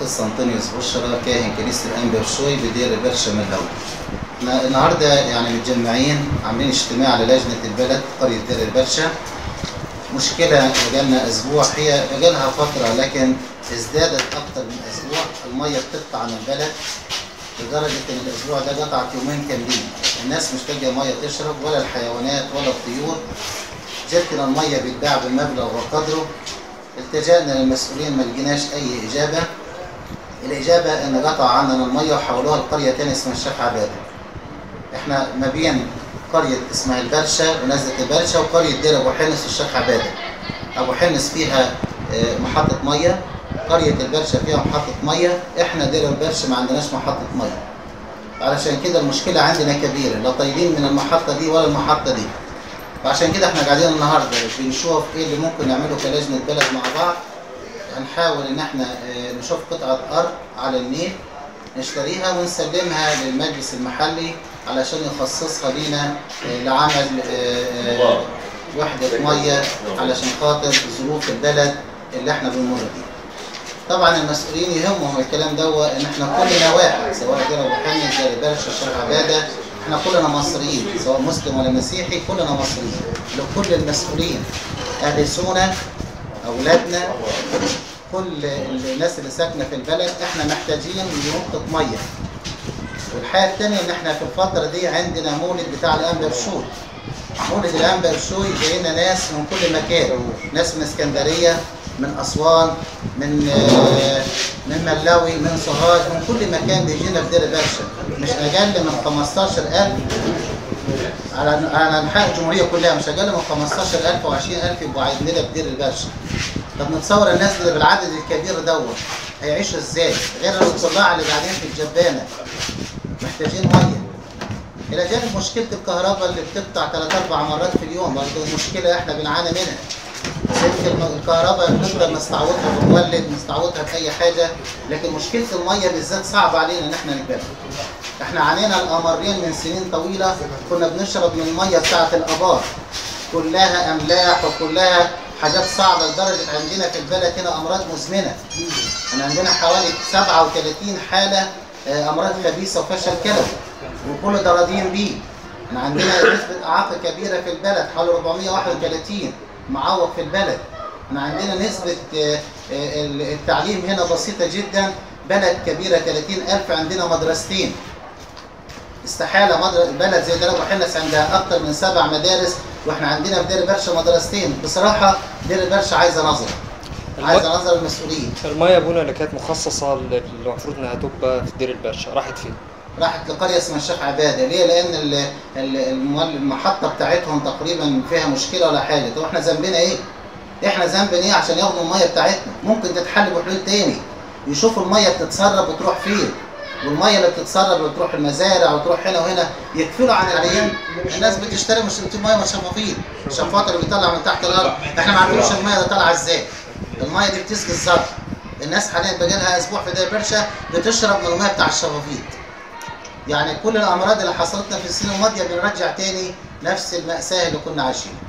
قسطنطينيوس بشرى كاهن كنيسة الأنبا بشوي بدير برشا من الأول. احنا النهارده يعني متجمعين عاملين اجتماع للجنة البلد قرية دير البرشا. مشكلة بقالنا أسبوع هي بقالها فترة لكن ازدادت أكتر من أسبوع المية بتقطع عن البلد لدرجة إن الأسبوع ده قطعت يومين كاملين. الناس مش لاقية مية تشرب ولا الحيوانات ولا الطيور. جاتنا المية بتباع بمبلغ وقدره التجأنا للمسؤولين ما لقيناش أي إجابة الإجابة إن قطع عننا المية وحولوها لقرية تانية اسمها الشيخ عبادة إحنا ما بين قرية اسمها البرشا ونزلة البرشا وقرية دير أبو حنس والشيخ عبادة أبو حنس فيها آه، محطة مية قرية البرشا فيها محطة مية إحنا دير البرشا ما عندناش محطة مية علشان كده المشكلة عندنا كبيرة لا طايلين من المحطة دي ولا المحطة دي وعشان كده احنا قاعدين النهارده بنشوف ايه اللي ممكن نعمله كلجنه بلد مع بعض هنحاول ان احنا اه، نشوف قطعه ارض على النيل نشتريها ونسلمها للمجلس المحلي علشان يخصصها لينا اه، لعمل اه، اه، وحده ميه علشان خاطر ظروف البلد اللي احنا بنمر بيها. طبعا المسؤولين يهمهم الكلام ده ان احنا كلنا واحد سواء دير ابو حامد دير برشا الشيخ عباده احنا كلنا مصريين سواء مسلم ولا مسيحي كلنا مصريين لكل المسؤولين اهل سونا اولادنا كل الناس اللي ساكنه في البلد احنا محتاجين لنقطه ميه والحاجه الثانيه ان احنا في الفتره دي عندنا مولد بتاع الانبا بشوي مولد الانبا بشوي جاينا ناس من كل مكان ناس من اسكندريه من اسوان من آه، من ملاوي من سوهاج من كل مكان بيجينا في دير برشا مش اقل من 15000 على على انحاء الجمهوريه كلها مش اقل من 15000 و 20000 يبقوا عايزين لنا في دير البرشا طب نتصور الناس اللي بالعدد الكبير دوت هيعيشوا ازاي غير الطلاع اللي قاعدين في الجبانه محتاجين ميه الى جانب مشكله الكهرباء اللي بتقطع ثلاث اربع مرات في اليوم برضه مشكله احنا بنعاني منها سلك الم- الكهرباء بنقدر نستعوضها بمولد نستعوضها باي حاجه لكن مشكله الميه بالذات صعب علينا ان احنا نقبلها احنا عانينا الامرين من سنين طويله كنا بنشرب من الميه بتاعه الابار كلها املاح وكلها حاجات صعبه لدرجه عندنا في البلد هنا امراض مزمنه احنا عندنا حوالي 37 حاله آه، امراض خبيثه وفشل كلوي وكل ده راضيين بيه احنا عندنا نسبه اعاقه كبيره في البلد حوالي 431 معوق في البلد احنا عندنا نسبه آه، آه، التعليم هنا بسيطه جدا بلد كبيره 30000 عندنا مدرستين استحاله مدر... بلد زي دير ابو حنس عندها اكتر من سبع مدارس واحنا عندنا في دير برشا مدرستين بصراحه دير برشا عايزه نظره عايزه نظره المسؤولين المية ابونا اللي كانت مخصصة اللي المفروض انها تبقى في دير البرشا راحت فين؟ راحت لقريه اسمها الشيخ عباده ليه؟ لان ال- ال- المول- المحطه بتاعتهم تقريبا فيها مشكله ولا حاجه طب احنا ذنبنا ايه؟ احنا ذنبنا ايه عشان ياخدوا الميه بتاعتنا؟ ممكن تتحل بحلول تاني يشوفوا الميه بتتسرب وتروح فين؟ والميه اللي بتتسرب وتروح المزارع وتروح هنا وهنا يكفلوا عن العيان الناس بتشتري مش ميه من شفافين الشفاط اللي بيطلع من تحت الارض احنا ما عارفينش الميه دي طالعه ازاي الميه دي بتسقي الزرع الناس حاليا بقى لها اسبوع في دير برشا بتشرب من الميه بتاع الشفافيط يعني كل الامراض اللي حصلتنا في السنين الماضيه بنرجع تاني نفس الماساه اللي كنا عايشينها